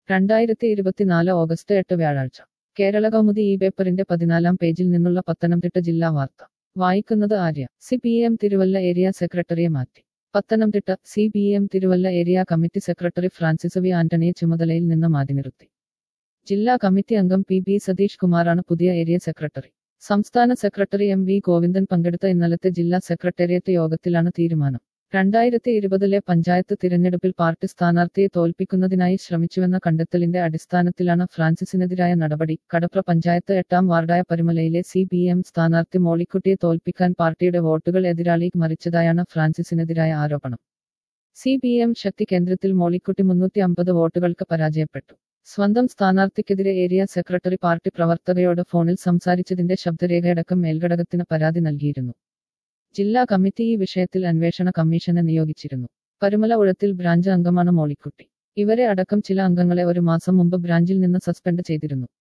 രണ്ടായിരത്തി ഇരുപത്തിനാല് ഓഗസ്റ്റ് എട്ട് വ്യാഴാഴ്ച കേരള കൗമുദി ഈ പേപ്പറിന്റെ പതിനാലാം പേജിൽ നിന്നുള്ള പത്തനംതിട്ട ജില്ലാ വാർത്ത വായിക്കുന്നത് Arya C P M Thiruvalla area സെക്രട്ടറിയെ മാറ്റി Pathanamthitta C P M Thiruvalla area committee secretary Francis V ആന്റണിയെ ചുമതലയിൽ നിന്ന് മാറ്റി നിർത്തി ജില്ലാ കമ്മിറ്റി അംഗം പി ബി സതീഷ് കുമാറാണ് പുതിയ ഏരിയ സെക്രട്ടറി സംസ്ഥാന സെക്രട്ടറി എം വി ഗോവിന്ദൻ പങ്കെടുത്ത ഇന്നലത്തെ ജില്ലാ സെക്രട്ടേറിയറ്റ് യോഗത്തിലാണ് തീരുമാനം രണ്ടായിരത്തി ഇരുപതിലെ പഞ്ചായത്ത് തിരഞ്ഞെടുപ്പിൽ പാർട്ടി സ്ഥാനാർത്ഥിയെ തോൽപ്പിക്കുന്നതിനായി ശ്രമിച്ചുവെന്ന കണ്ടെത്തലിന്റെ അടിസ്ഥാനത്തിലാണ് ഫ്രാൻസിസിനെതിരായ നടപടി കടപ്ര പഞ്ചായത്ത് എട്ടാം വാർഡായ പരുമലയിലെ സി പി എം സ്ഥാനാർത്ഥി മോളിക്കുട്ടിയെ തോൽപ്പിക്കാൻ പാർട്ടിയുടെ വോട്ടുകൾ എതിരാളി മറിച്ചതായാണ് ഫ്രാൻസിസിനെതിരായ ആരോപണം സി പി എം ശക്തി കേന്ദ്രത്തിൽ മോളിക്കുട്ടി മുന്നൂറ്റി അമ്പത് വോട്ടുകൾക്ക് പരാജയപ്പെട്ടു സ്വന്തം സ്ഥാനാർത്ഥിക്കെതിരെ ഏരിയ സെക്രട്ടറി പാർട്ടി പ്രവർത്തകയോട് ഫോണിൽ സംസാരിച്ചതിന്റെ ശബ്ദരേഖയടക്കം മേൽഘടകത്തിന് പരാതി നൽകിയിരുന്നു ജില്ലാ കമ്മിറ്റി ഈ വിഷയത്തിൽ അന്വേഷണ കമ്മീഷനെ നിയോഗിച്ചിരുന്നു പരുമല ഉഴത്തിൽ ബ്രാഞ്ച് അംഗമാണ് മോളിക്കുട്ടി ഇവരെ അടക്കം ചില അംഗങ്ങളെ ഒരു മാസം മുമ്പ് ബ്രാഞ്ചിൽ നിന്ന് സസ്പെൻഡ് ചെയ്തിരുന്നു